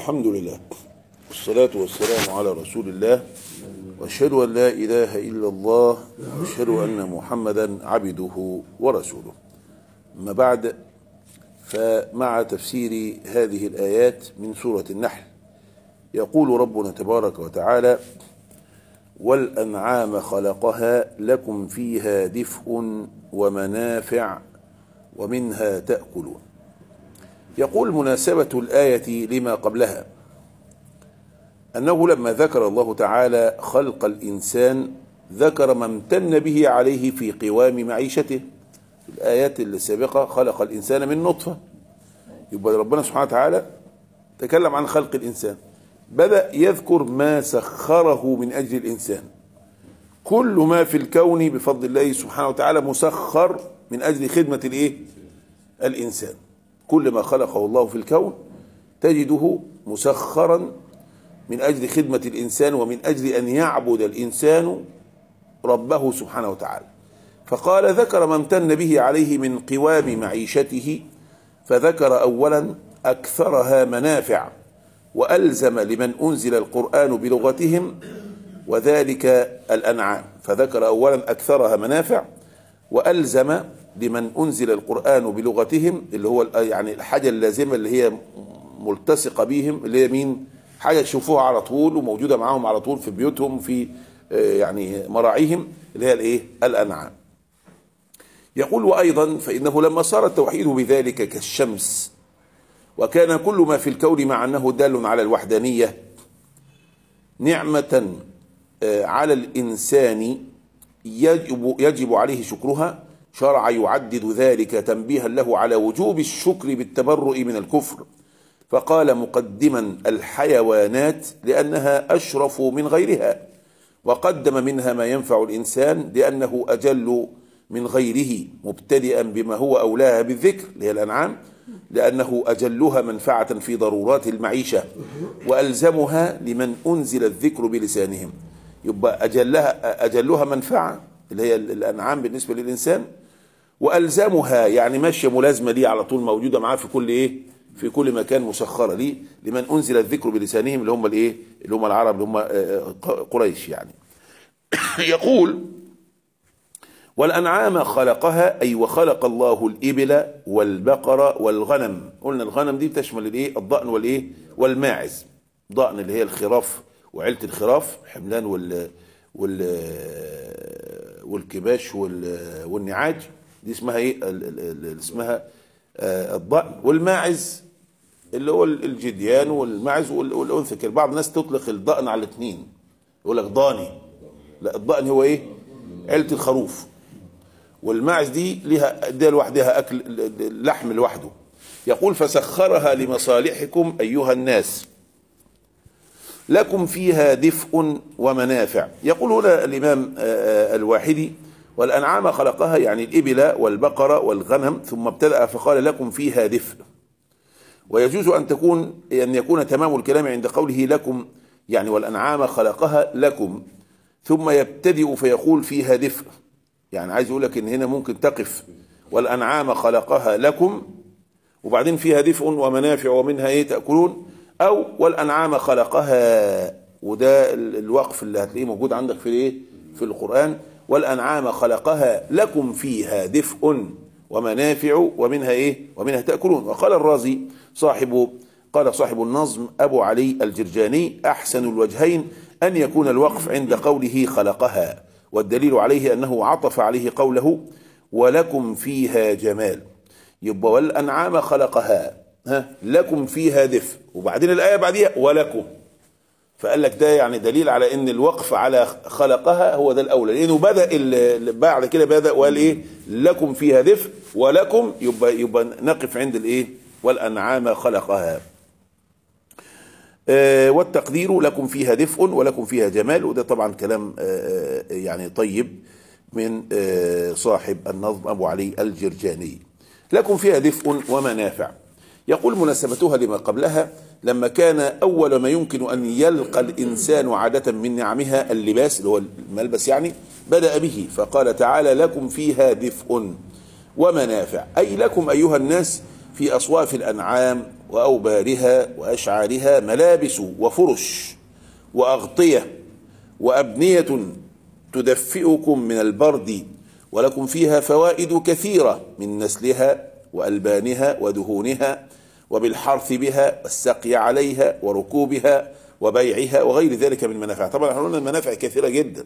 الحمد لله والصلاة والسلام على رسول الله وأشهد أن لا إله إلا الله وأشهد أن محمدا عبده ورسوله أما بعد فمع تفسير هذه الآيات من سورة النحل يقول ربنا تبارك وتعالى والأنعام خلقها لكم فيها دفء ومنافع ومنها تأكلون يقول مناسبة الآية لما قبلها أنه لما ذكر الله تعالى خلق الإنسان ذكر ما امتن به عليه في قوام معيشته الآيات السابقة خلق الإنسان من نطفة يبقى ربنا سبحانه وتعالى تكلم عن خلق الإنسان بدأ يذكر ما سخره من أجل الإنسان كل ما في الكون بفضل الله سبحانه وتعالى مسخر من أجل خدمة الإيه؟ الإنسان كل ما خلقه الله في الكون تجده مسخرا من أجل خدمة الإنسان ومن أجل أن يعبد الإنسان ربه سبحانه وتعالى فقال ذكر ما امتن به عليه من قوام معيشته فذكر أولا أكثرها منافع وألزم لمن أنزل القرآن بلغتهم وذلك الأنعام فذكر أولا أكثرها منافع وألزم لمن أنزل القرآن بلغتهم اللي هو يعني الحاجة اللازمة اللي هي ملتصقة بهم اللي هي مين حاجة يشوفوها على طول وموجودة معاهم على طول في بيوتهم في يعني مراعيهم اللي هي الايه الأنعام يقول وأيضا فإنه لما صار التوحيد بذلك كالشمس وكان كل ما في الكون مع أنه دال على الوحدانية نعمة على الإنسان يجب, يجب عليه شكرها شرع يعدد ذلك تنبيها له على وجوب الشكر بالتبرؤ من الكفر فقال مقدما الحيوانات لأنها أشرف من غيرها وقدم منها ما ينفع الإنسان لأنه أجل من غيره مبتدئا بما هو أولاها بالذكر اللي هي الأنعام لأنه أجلها منفعة في ضرورات المعيشة وألزمها لمن أنزل الذكر بلسانهم يبقى أجلها, أجلها منفعة اللي هي الأنعام بالنسبة للإنسان وألزمها يعني ماشية ملازمة ليه على طول موجودة معاه في كل إيه في كل مكان مسخرة ليه لمن أنزل الذكر بلسانهم اللي هم الإيه اللي هم العرب اللي هم قريش يعني يقول والأنعام خلقها أي وخلق الله الإبل والبقر والغنم قلنا الغنم دي تشمل الإيه الضأن والإيه والماعز ضأن اللي هي الخراف وعيلة الخراف حملان وال وال والكباش والنعاج دي اسمها ايه اسمها الضأن والماعز اللي هو الجديان والماعز والانثى كده بعض الناس تطلق الضأن على الاثنين يقول لك ضاني لا الضأن هو ايه عيلة الخروف والماعز دي ليها دي لوحدها اكل لحم لوحده يقول فسخرها لمصالحكم ايها الناس لكم فيها دفء ومنافع يقول هنا الإمام الواحدي والأنعام خلقها يعني الإبل والبقر والغنم ثم ابتدأ فقال لكم فيها دفء ويجوز أن تكون أن يكون تمام الكلام عند قوله لكم يعني والأنعام خلقها لكم ثم يبتدئ فيقول فيها دفء يعني عايز يقول لك إن هنا ممكن تقف والأنعام خلقها لكم وبعدين فيها دفء ومنافع ومنها إيه تأكلون او والانعام خلقها وده الوقف اللي هتلاقيه موجود عندك في الايه في القران والانعام خلقها لكم فيها دفء ومنافع ومنها ايه ومنها تاكلون وقال الرازي صاحب قال صاحب النظم ابو علي الجرجاني احسن الوجهين ان يكون الوقف عند قوله خلقها والدليل عليه انه عطف عليه قوله ولكم فيها جمال يبقى والانعام خلقها ها لكم فيها دفء وبعدين الآية بعديها ولكم فقال لك ده يعني دليل على ان الوقف على خلقها هو ده الاولى لانه بدا بعد كده بدا وقال ايه لكم فيها دفء ولكم يبقى يبقى نقف عند الايه والانعام خلقها آه والتقدير لكم فيها دفء ولكم فيها جمال وده طبعا كلام آه يعني طيب من آه صاحب النظم ابو علي الجرجاني لكم فيها دفء ومنافع يقول مناسبتها لما قبلها لما كان أول ما يمكن أن يلقى الإنسان عادة من نعمها اللباس اللي هو الملبس يعني بدأ به فقال تعالى لكم فيها دفء ومنافع أي لكم أيها الناس في أصواف الأنعام وأوبارها وأشعارها ملابس وفرش وأغطية وأبنية تدفئكم من البرد ولكم فيها فوائد كثيرة من نسلها وألبانها ودهونها وبالحرث بها والسقي عليها وركوبها وبيعها وغير ذلك من المنافع طبعا احنا قلنا المنافع كثيرة جدا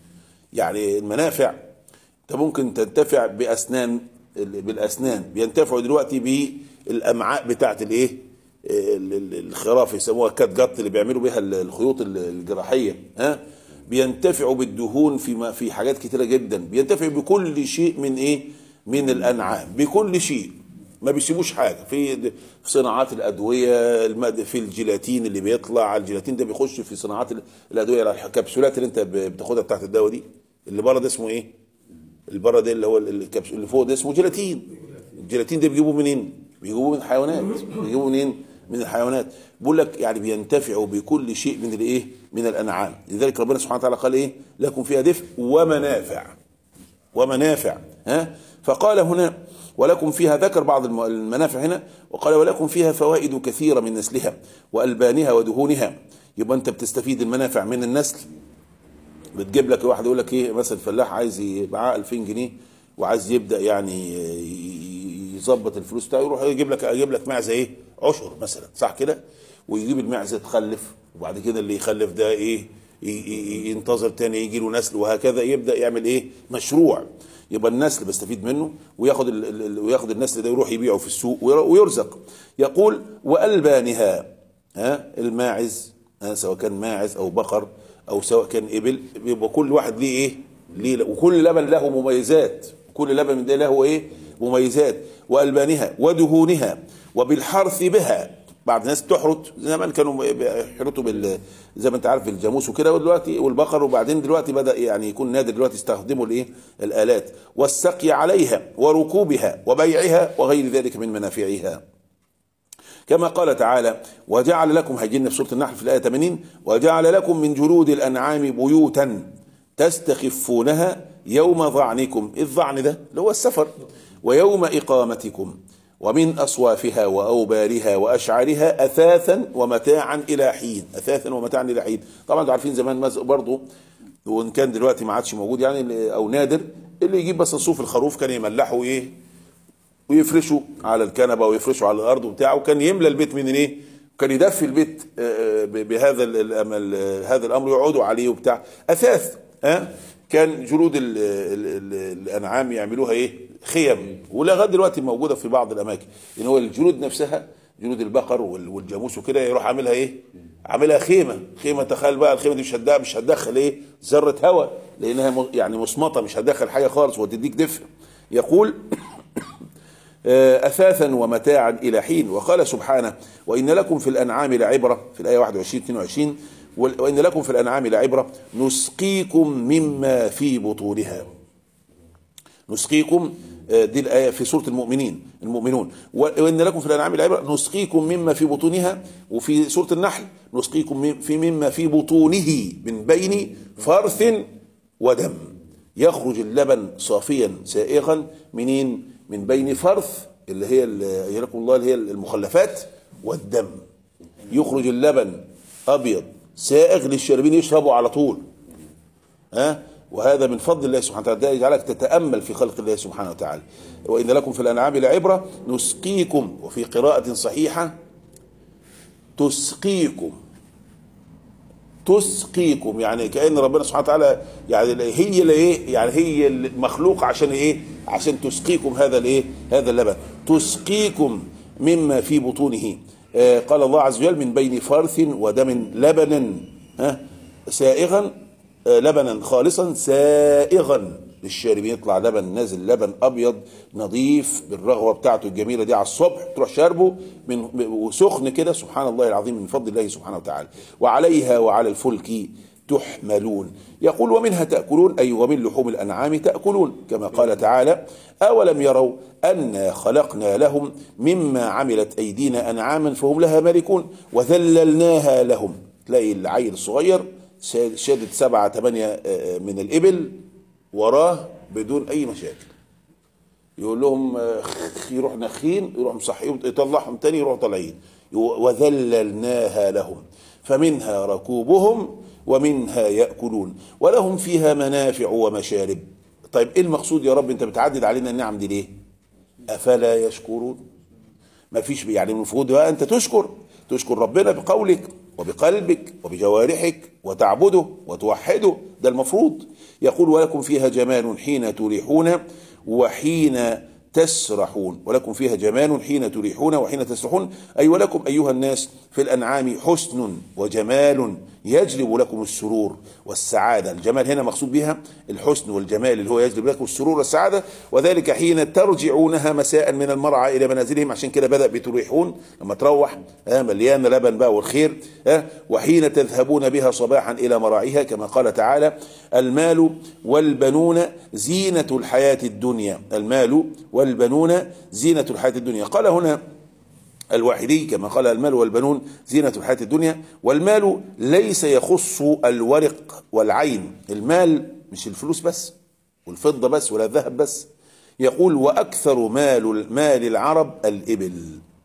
يعني المنافع انت ممكن تنتفع بأسنان بالأسنان بينتفعوا دلوقتي بالأمعاء بتاعت الايه ال- ال- الخراف يسموها كات جط اللي بيعملوا بيها ال- الخيوط ال- الجراحيه ها بينتفعوا بالدهون في ما في حاجات كتيره جدا بينتفعوا بكل شيء من ايه من الانعام بكل شيء ما بيسيبوش حاجه في في صناعات الادويه المد- في الجيلاتين اللي بيطلع الجيلاتين ده بيخش في صناعات ال- الادويه الكبسولات اللي انت ب- بتاخدها بتاعت الدواء دي اللي بره ده اسمه ايه البره ده اللي هو ال- الكبس اللي فوق ده اسمه جيلاتين الجيلاتين ده بيجيبوه منين بيجيبوه من الحيوانات بيجيبوه منين من الحيوانات بيقول لك يعني بينتفعوا بكل شيء من الايه من الانعام لذلك ربنا سبحانه وتعالى قال ايه لكم فيها دفء ومنافع ومنافع ها فقال هنا ولكم فيها ذكر بعض الم- المنافع هنا وقال ولكم فيها فوائد كثيرة من نسلها وألبانها ودهونها يبقى أنت بتستفيد المنافع من النسل بتجيب لك واحد يقول لك ايه مثلا فلاح عايز ي- معاه 2000 جنيه وعايز يبدا يعني ي- يظبط الفلوس بتاعه يروح يجيب لك يجيب لك معزه ايه عشر مثلا صح كده ويجيب المعزه تخلف وبعد كده اللي يخلف ده ايه ي- ي- ينتظر تاني يجي له نسل وهكذا يبدا يعمل ايه مشروع يبقى النسل بستفيد منه وياخد ال- ال- ال- وياخد النسل ده يروح يبيعه في السوق وير- ويرزق يقول والبانها ها الماعز ها سواء كان ماعز او بقر او سواء كان ابل يبقى كل واحد ليه ايه ليه وكل لبن له مميزات كل لبن من ده له ايه مميزات والبانها ودهونها وبالحرث بها بعض الناس تحرث زمان كانوا يحرثوا بال زي ما انت عارف الجاموس وكده ودلوقتي والبقر وبعدين دلوقتي بدا يعني يكون نادر دلوقتي يستخدموا الايه الالات والسقي عليها وركوبها وبيعها وغير ذلك من منافعها كما قال تعالى وجعل لكم هيجينا في سوره النحل في الايه 80 وجعل لكم من جلود الانعام بيوتا تستخفونها يوم ظعنكم الظعن ده اللي هو السفر ويوم اقامتكم ومن اصوافها واوبارها واشعارها اثاثا ومتاعا الى حين اثاثا ومتاعا الى حين طبعا انتوا عارفين زمان مز- برضه وان كان دلوقتي ما عادش موجود يعني او نادر اللي يجيب بس صوف الخروف كان يملحه ايه ويفرشوا على الكنبه ويفرشوا على الارض وبتاع وكان يملى البيت من ايه؟ كان يدفي البيت آه، آه، ب- بهذا ال- الأمل آه، هذا الامر يقعدوا عليه وبتاع اثاث ها كان جلود ال ال ال الانعام يعملوها ايه؟ خيم ولغايه دلوقتي موجوده في بعض الاماكن ان هو الجلود نفسها جلود البقر وال- والجاموس وكده يروح عاملها ايه؟ عاملها خيمه خيمه تخيل بقى الخيمه دي مش هتدخل مش هتدخل ايه؟ ذره هواء لانها م- يعني مصمطه مش هتدخل حاجه خالص وتديك دفء يقول أثاثا ومتاعا إلى حين وقال سبحانه وإن لكم في الأنعام لعبرة في الآية 21 22 وال- وإن لكم في الأنعام لعبرة نسقيكم مما في بطونها نسقيكم آه، دي الآية في سورة المؤمنين المؤمنون وإن لكم في الأنعام العبرة نسقيكم مما في بطونها وفي سورة النحل نسقيكم مم- في مما في بطونه من بين فرث ودم يخرج اللبن صافيا سائغا منين من بين فرث اللي هي ال- يرحمكم الله اللي هي المخلفات والدم يخرج اللبن أبيض سائغ للشاربين يشربوا على طول ها وهذا من فضل الله سبحانه وتعالى ده يجعلك تتامل في خلق الله سبحانه وتعالى وان لكم في الانعام لعبره نسقيكم وفي قراءه صحيحه تسقيكم تسقيكم يعني كان ربنا سبحانه وتعالى يعني هي اللي ايه يعني هي المخلوق عشان ايه عشان تسقيكم هذا الايه هذا اللبن تسقيكم مما في بطونه آه قال الله عز وجل من بين فرث ودم لبنا ها سائغا آه لبنا خالصا سائغا للشاربين يطلع لبن نازل لبن ابيض نظيف بالرغوه بتاعته الجميله دي على الصبح تروح شاربه من وسخن كده سبحان الله العظيم من فضل الله سبحانه وتعالى وعليها وعلى الفلك تحملون يقول ومنها تأكلون أي ومن لحوم الأنعام تأكلون كما قال تعالى أولم يروا أنا خلقنا لهم مما عملت أيدينا أنعاما فهم لها مالكون وذللناها لهم تلاقي العيل الصغير شادد سبعة ثمانية من الإبل وراه بدون أي مشاكل يقول لهم آه، خ- يروح نخين يروح مصحيهم يطلعهم تاني يروحوا طالعين وذللناها لهم فمنها ركوبهم ومنها يأكلون ولهم فيها منافع ومشارب طيب ايه المقصود يا رب انت بتعدد علينا النعم دي ليه افلا يشكرون ما فيش يعني المفروض بقى انت تشكر تشكر ربنا بقولك وبقلبك وبجوارحك وتعبده وتوحده ده المفروض يقول ولكم فيها جمال حين تريحون وحين تسرحون ولكم فيها جمال حين تريحون وحين تسرحون أي ولكم أيها الناس في الأنعام حسن وجمال يجلب لكم السرور والسعادة الجمال هنا مقصود بها الحسن والجمال اللي هو يجلب لكم السرور والسعادة وذلك حين ترجعونها مساء من المرعى إلى منازلهم عشان كده بدأ بتريحون لما تروح آه مليانة لبن بقى والخير آه وحين تذهبون بها صباحا إلى مراعيها كما قال تعالى المال والبنون زينة الحياة الدنيا المال والبنون زينة الحياة الدنيا قال هنا الواحدي كما قال المال والبنون زينة الحياة الدنيا والمال ليس يخص الورق والعين المال مش الفلوس بس والفضة بس ولا الذهب بس يقول وأكثر مال مال العرب الإبل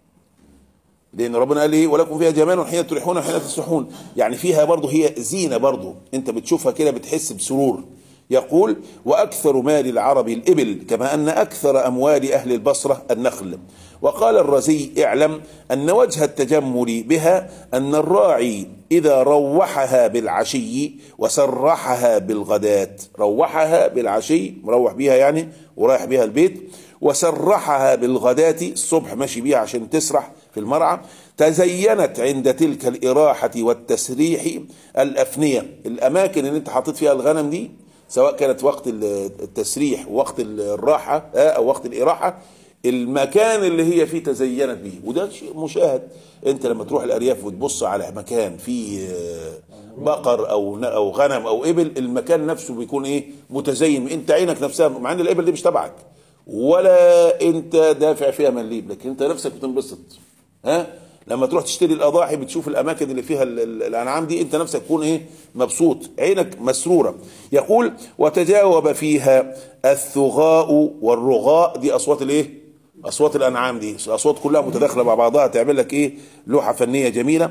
لأن ربنا قال إيه ولكم فيها جمال حين تريحون وحين تسرحون يعني فيها برضه هي زينة برضه أنت بتشوفها كده بتحس بسرور يقول وأكثر مال العرب الإبل كما أن أكثر أموال أهل البصرة النخل وقال الرزي اعلم أن وجه التجمل بها أن الراعي إذا روحها بالعشي وسرحها بالغداة روحها بالعشي مروح بيها يعني ورايح بيها البيت وسرحها بالغداة الصبح ماشي بيها عشان تسرح في المرعى تزينت عند تلك الإراحة والتسريح الأفنية الأماكن اللي انت حاطط فيها الغنم دي سواء كانت وقت التسريح وقت الراحة أو وقت الإراحة المكان اللي هي فيه تزينت به وده شيء مشاهد انت لما تروح الارياف وتبص على مكان فيه بقر او او غنم او ابل المكان نفسه بيكون ايه متزين انت عينك نفسها مع ان الابل دي مش تبعك ولا انت دافع فيها مليم لكن انت نفسك بتنبسط ها لما تروح تشتري الاضاحي بتشوف الاماكن اللي فيها الانعام دي انت نفسك تكون ايه مبسوط عينك مسروره يقول وتجاوب فيها الثغاء والرغاء دي اصوات الايه اصوات الانعام دي اصوات كلها متداخله مع بعضها تعمل لك ايه لوحه فنيه جميله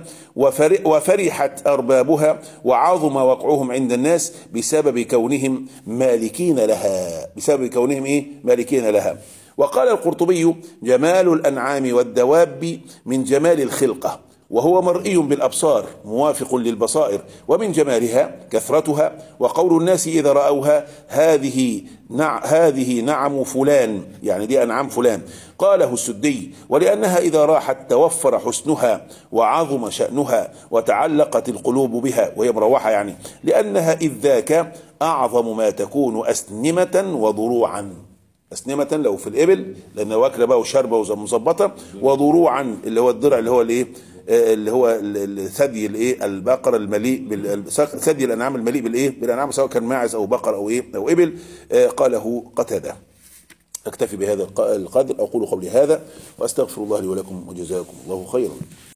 وفرحت اربابها وعظم وقعهم عند الناس بسبب كونهم مالكين لها بسبب كونهم ايه مالكين لها وقال القرطبي جمال الانعام والدواب من جمال الخلقه وهو مرئي بالابصار موافق للبصائر ومن جمالها كثرتها وقول الناس اذا راوها هذه نع هذه نعم فلان يعني دي انعام فلان قاله السدي ولانها اذا راحت توفر حسنها وعظم شانها وتعلقت القلوب بها وهي مروحه يعني لانها اذ ذاك اعظم ما تكون اسنمه وضروعا أسنمة لو في الإبل لأن واكلة بقى وشاربة ومظبطة وضروعا اللي هو الضرع اللي هو الإيه اللي هو الثدي الايه البقر المليء ثدي الانعام المليء بالايه بالانعام سواء كان ماعز او بقر او ايه او ابل قاله قتاده اكتفي بهذا القدر اقول قولي هذا واستغفر الله لي ولكم وجزاكم الله خيرا